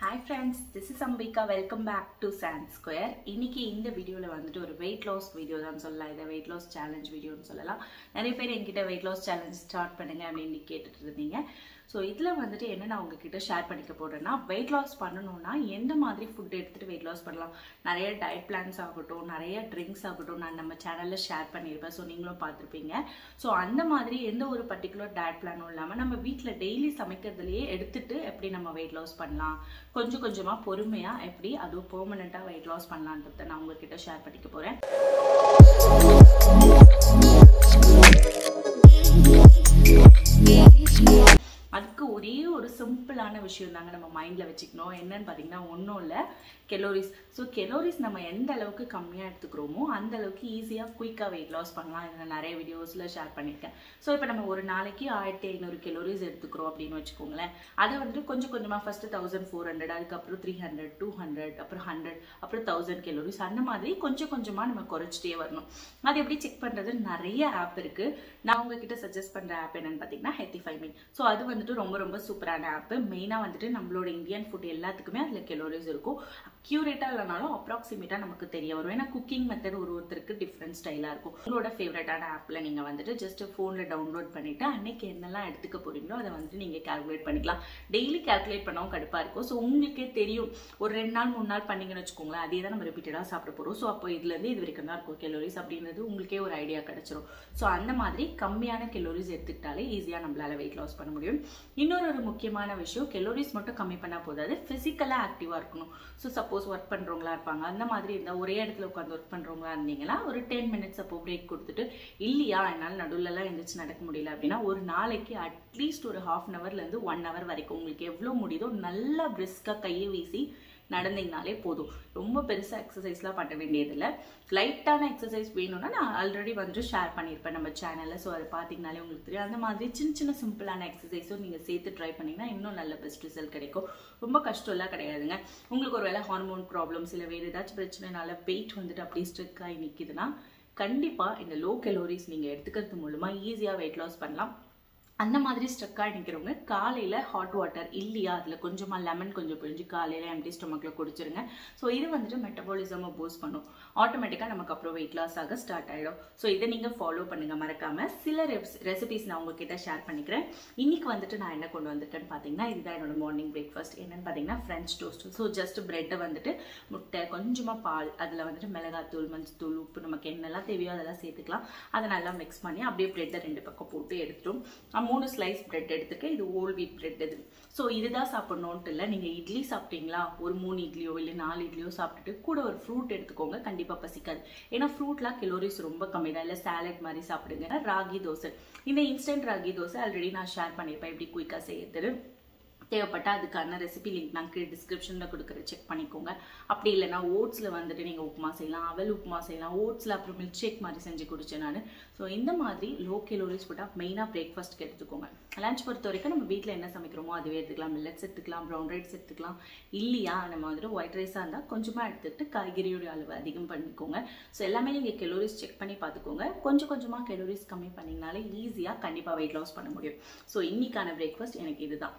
hi friends this is Ambika welcome back to sand square இன்னைக்கு இந்த வீடியோவில் வந்துட்டு ஒரு வெயிட் லாஸ் வீடியோ தான் சொல்லலாம் இதை வெயிட் லாஸ் சேலஞ்ச் வீடியோன்னு சொல்லலாம் நிறைய பேர் என்கிட்ட வெயிட் லாஸ் சேலஞ்ச் ஸ்டார்ட் பண்ணுங்க அப்படின்னு கேட்டுட்டு இருந்தீங்க ஸோ இதில் வந்துட்டு என்ன நான் உங்ககிட்ட ஷேர் பண்ணிக்க போகிறேன்னா வெயிட் லாஸ் பண்ணணும்னா எந்த மாதிரி ஃபுட் எடுத்துகிட்டு வெயிட் லாஸ் பண்ணலாம் நிறைய டயட் பிளான்ஸ் ஆகட்டும் நிறைய ட்ரிங்க்ஸ் ஆகட்டும் நான் நம்ம சேனலில் ஷேர் பண்ணியிருப்பேன் ஸோ நீங்களும் பார்த்துருப்பீங்க ஸோ அந்த மாதிரி எந்த ஒரு பர்டிகுலர் டயட் பிளானும் இல்லாமல் நம்ம வீட்டில் டெய்லி சமைக்கிறதுலையே எடுத்துட்டு எப்படி நம்ம வெயிட் லாஸ் பண்ணலாம் கொஞ்சம் கொஞ்சமாக பொறுமையாக எப்படி அதுவும் பெர்மனெண்ட்டாக வெயிட் லாஸ் பண்ணலான்றத நான் உங்ககிட்ட ஷேர் பண்ணிக்க போகிறேன் அதுக்கு ஒரே ஒரு சிம்பிளான விஷயம் தாங்க நம்ம மைண்டில் வச்சுக்கணும் என்னன்னு பார்த்தீங்கன்னா ஒன்றும் இல்லை கெலோரிஸ் ஸோ கெலோரிஸ் நம்ம எந்த அளவுக்கு கம்மியாக எடுத்துக்கிறோமோ அந்த அளவுக்கு ஈஸியாக குயிக்காக வெயிட் லாஸ் பண்ணலாம் இதை நான் நிறைய வீடியோஸில் ஷேர் பண்ணியிருக்கேன் ஸோ இப்போ நம்ம ஒரு நாளைக்கு ஆயிரத்தி ஐநூறு கெலோரிஸ் எடுத்துக்கிறோம் அப்படின்னு வச்சுக்கோங்களேன் அதை வந்துட்டு கொஞ்சம் கொஞ்சமாக ஃபஸ்ட்டு தௌசண்ட் ஃபோர் ஹண்ட்ரட் அதுக்கப்புறம் த்ரீ ஹண்ட்ரட் டூ ஹண்ட்ரட் அப்புறம் ஹண்ட்ரட் அப்புறம் தௌசண்ட் கெலோரிஸ் அந்த மாதிரி கொஞ்சம் கொஞ்சமாக நம்ம குறைச்சிட்டே வரணும் அது எப்படி செக் பண்ணுறது நிறைய ஆப் இருக்குது நான் உங்ககிட்ட சஜஸ்ட் பண்ணுற ஆப் என்னன்னு பார்த்தீங்கன்னா ஹெத்திஃபை மீன் ஸோ அது வந்துட்டு ரொம்ப ரொம்ப சூப்பரான ஆப்பு மெயினாக வந்துட்டு நம்மளோட இந்தியன் ஃபுட் எல்லாத்துக்குமே அதில் கெலோரிஸ் இருக்கும் அக்யூரேட்டாக இல்லைனாலும் அப்ராக்சிமேட்டாக நமக்கு தெரிய வரும் ஏன்னா குக்கிங் மெத்தட் ஒரு ஒருத்தருக்கு டிஃப்ரெண்ட் ஸ்டைலாக இருக்கும் உங்களோட ஃபேவரட்டான ஆப்பில் நீங்கள் வந்துட்டு ஜஸ்ட் ஃபோனில் டவுன்லோட் பண்ணிவிட்டு அன்னைக்கு என்னெல்லாம் எடுத்துக்க போகிறீங்களோ அதை வந்துட்டு நீங்கள் கால்குலேட் பண்ணிக்கலாம் டெய்லி கால்குலேட் பண்ணவும் கடுப்பாக இருக்கும் ஸோ உங்களுக்கே தெரியும் ஒரு ரெண்டு நாள் மூணு நாள் பண்ணீங்கன்னு வச்சுக்கோங்களேன் அதே தான் நம்ம ரிப்பீட்டடாக சாப்பிட போகிறோம் ஸோ அப்போ இதுலேருந்து இது வரைக்கும் தான் இருக்கும் கெலோரிஸ் அப்படின்றது உங்களுக்கே ஒரு ஐடியா கிடச்சிரும் ஸோ அந்த மாதிரி கம்மியான கெலோரிஸ் எடுத்துக்கிட்டாலே ஈஸியாக நம்மளால வெயிட் லாஸ் பண்ண முடியும் இன்னொரு ஒரு முக்கியமான விஷயம் கெலோரிஸ் மட்டும் கம்மி பண்ணால் போதாது ஃபிசிக்கலாக ஆக்டிவாக இருக்கணும் ஸோ சப்போஸ் ஒர்க் பண்ணுறவங்களா இருப்பாங்க அந்த மாதிரி இருந்தால் ஒரே இடத்துல உட்காந்து ஒர்க் பண்ணுறவங்களா இருந்தீங்கன்னா ஒரு டென் மினிட்ஸ் அப்போ பிரேக் கொடுத்துட்டு இல்லையா என்னால் நடுவில்லாம் எழுந்திரிச்சு நடக்க முடியல அப்படின்னா ஒரு நாளைக்கு அட்லீஸ்ட் ஒரு ஹாஃப் அன் ஹவர்லேருந்து ஒன் ஹவர் வரைக்கும் உங்களுக்கு எவ்வளோ முடியுதோ நல்லா பிரிஸ்காக கையை வீசி நடந்தீங்கனாலே போதும் ரொம்ப பெருசாக எக்ஸசைஸ்லாம் பண்ண வேண்டியதில்லை லைட்டான எக்ஸசைஸ் வேணும்னா நான் ஆல்ரெடி வந்துட்டு ஷேர் பண்ணியிருப்பேன் நம்ம சேனலில் ஸோ அதை பார்த்தீங்கனாலே உங்களுக்கு தெரியும் அந்த மாதிரி சின்ன சின்ன சிம்பிளான எக்ஸசைஸும் நீங்கள் சேர்த்து ட்ரை பண்ணிங்கன்னா இன்னும் நல்ல பெஸ்ட் ரிசல்ட் கிடைக்கும் ரொம்ப கஷ்டம்லாம் கிடையாதுங்க உங்களுக்கு ஒரு வேளை ஹார்மோன் ப்ராப்ளம்ஸ் இல்லை வேறு ஏதாச்சும் பிரச்சனைனால வெயிட் வந்துட்டு அப்படியே ஸ்ட்ரிக் ஆகி நிற்கிதுன்னா கண்டிப்பாக இந்த லோ கெலோரிஸ் நீங்கள் எடுத்துக்கிறது மூலமாக ஈஸியாக வெயிட் லாஸ் பண்ணலாம் அந்த மாதிரி ஸ்ட்ரக்காக நிற்கிறவங்க காலையில் ஹாட் வாட்டர் இல்லையா அதில் கொஞ்சமாக லெமன் கொஞ்சம் பிழிஞ்சு காலையில் எம்டி ஸ்டொமக்கில் குடிச்சிருங்க ஸோ இது வந்துட்டு மெட்டபாலிசமை பூஸ்ட் பண்ணும் ஆட்டோமேட்டிக்காக நமக்கு அப்புறம் வெயிட் லாஸ் ஆக ஸ்டார்ட் ஆகிடும் ஸோ இதை நீங்கள் ஃபாலோ பண்ணுங்கள் மறக்காமல் சில ரெசிபிஸ் நான் உங்ககிட்ட ஷேர் பண்ணிக்கிறேன் இன்னைக்கு வந்துட்டு நான் என்ன கொண்டு வந்திருக்கேன்னு பார்த்தீங்கன்னா இதுதான் என்னோட மார்னிங் பிரேக்ஃபாஸ்ட் என்னன்னு பார்த்தீங்கன்னா ஃப்ரெஞ்ச் டோஸ்ட் ஸோ ஜஸ்ட் பிரெட்டை வந்துட்டு முட்டை கொஞ்சமாக பால் அதில் வந்துட்டு மிளகாத்தூள் மஞ்சத்தூள் உப்பு நமக்கு என்னெல்லாம் தேவையோ அதெல்லாம் சேர்த்துக்கலாம் அதை நல்லா மிக்ஸ் பண்ணி அப்படியே பிரெட்டை ரெண்டு பக்கம் போட்டு எடுத்துட்டோம் மூணு ஸ்லைஸ் பிரெட் எடுத்துருக்கேன் இது ஓல் வீட் பிரெட் இது ஸோ இதுதான் சாப்பிட்ணுன்ட்டு இல்லை நீங்கள் இட்லி சாப்பிட்டீங்களா ஒரு மூணு இட்லியோ இல்லை நாலு இட்லியோ சாப்பிட்டுட்டு கூட ஒரு ஃப்ரூட் எடுத்துக்கோங்க கண்டிப்பாக பசிக்காது ஏன்னா ஃப்ரூட்லாம் கிலோரிஸ் ரொம்ப கம்மி தான் இல்லை சாலட் மாதிரி சாப்பிடுங்க ராகி தோசை இந்த இன்ஸ்டன்ட் ராகி தோசை ஆல்ரெடி நான் ஷேர் பண்ணியிருப்பேன் எப்படி குயிக்காக செய்யறது தேவைப்பட்டால் அதுக்கான ரெசிபி லிங்க் நான் கீழே டிஸ்கிரிப்ஷனில் கொடுக்குற செக் பண்ணிக்கோங்க அப்படி இல்லைனா ஓட்ஸில் வந்துட்டு நீங்கள் உப்புமா செய்யலாம் அவல் உப்புமா செய்யலாம் ஓட்ஸில் அப்புறம் மில்க் ஷேக் மாதிரி செஞ்சு குடிச்சேன் நான் ஸோ இந்த மாதிரி லோ கேலோரிஸ் ஃபுட்டாக மெயினாக பிரேக்ஃபாஸ்ட்க்கு எடுத்துக்கோங்க லஞ்ச் பொறுத்த வரைக்கும் நம்ம வீட்டில் என்ன சமைக்கிறோமோ அதுவே எடுத்துக்கலாம் மில்லட்ஸ் எடுத்துக்கலாம் ப்ரௌன் ரைஸ் எடுத்துக்கலாம் இல்லையா நம்ம வந்துட்டு ஒயிட் ரைஸாக இருந்தால் கொஞ்சமாக எடுத்துகிட்டு காய்கறியோட அளவு அதிகம் பண்ணிக்கோங்க ஸோ எல்லாமே நீங்கள் கெலோரிஸ் செக் பண்ணி பார்த்துக்கோங்க கொஞ்சம் கொஞ்சமாக கெலோரிஸ் கம்மி பண்ணிங்கனாலே ஈஸியாக கண்டிப்பாக வெயிட் லாஸ் பண்ண முடியும் ஸோ இன்னைக்கான பிரேக்ஃபாஸ்ட் எனக்கு இதுதான்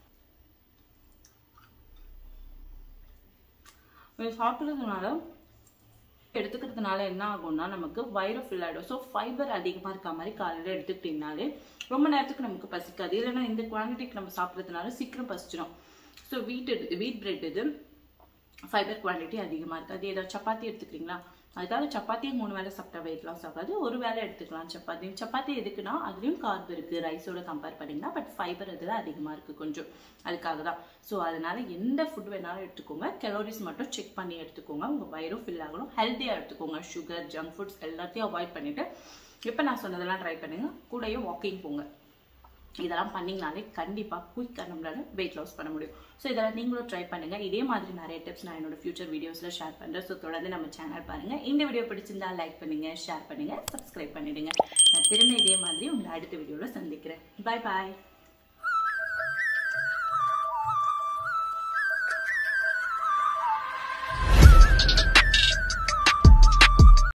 இது சாப்பிட்றதுனால எடுத்துக்கிறதுனால என்ன ஆகும்னா நமக்கு வயிறு ஃபில் ஆகிடும் ஸோ ஃபைபர் அதிகமாக இருக்க மாதிரி காலையில் எடுத்துக்கிட்டிங்கனாலே ரொம்ப நேரத்துக்கு நமக்கு பசிக்காது இல்லைன்னா இந்த குவான்டிட்டிக்கு நம்ம சாப்பிட்றதுனால சீக்கிரம் பசிச்சிடும் ஸோ வீட் இது வீட் பிரெட் இது ஃபைபர் குவான்டிட்டி அதிகமாக இருக்குது அது ஏதாவது சப்பாத்தி எடுத்துக்கிறீங்களா அதுக்காக சப்பாத்தியை மூணு வேலை சாப்பிட்டா வெயிட் லாஸ் ஆகாது ஒரு வேலை எடுத்துக்கலாம் சப்பாத்தி சப்பாத்தி எதுக்குன்னா அதுலேயும் கார்ப் இருக்குது ரைஸோட கம்பேர் பண்ணிங்கன்னா பட் ஃபைபர் அதில் அதிகமாக இருக்குது கொஞ்சம் அதுக்காக தான் ஸோ அதனால எந்த ஃபுட் வேணாலும் எடுத்துக்கோங்க கெலோரிஸ் மட்டும் செக் பண்ணி எடுத்துக்கோங்க உங்கள் வயிறும் ஃபில் ஆகணும் ஹெல்த்தியாக எடுத்துக்கோங்க சுகர் ஜங்க் ஃபுட்ஸ் எல்லாத்தையும் அவாய்ட் பண்ணிவிட்டு இப்போ நான் சொன்னதெல்லாம் ட்ரை பண்ணுங்க கூடயும் வாக்கிங் போங்க இதெல்லாம் பண்ணிங்கனாலே கண்டிப்பாக குயிக்காக நம்மளால வெயிட் லாஸ் பண்ண முடியும் ஸோ இதெல்லாம் நீங்களும் ட்ரை பண்ணுங்கள் இதே மாதிரி நிறைய டிப்ஸ் நான் என்னோட ஃபியூச்சர் வீடியோஸில் ஷேர் பண்ணுறேன் ஸோ தொடர்ந்து நம்ம சேனல் பாருங்கள் இந்த வீடியோ பிடிச்சிருந்தா லைக் பண்ணுங்கள் ஷேர் பண்ணுங்கள் சப்ஸ்கிரைப் பண்ணிவிடுங்க நான் திரும்ப இதே மாதிரி உங்களை அடுத்த வீடியோவில் சந்திக்கிறேன் பாய் பாய்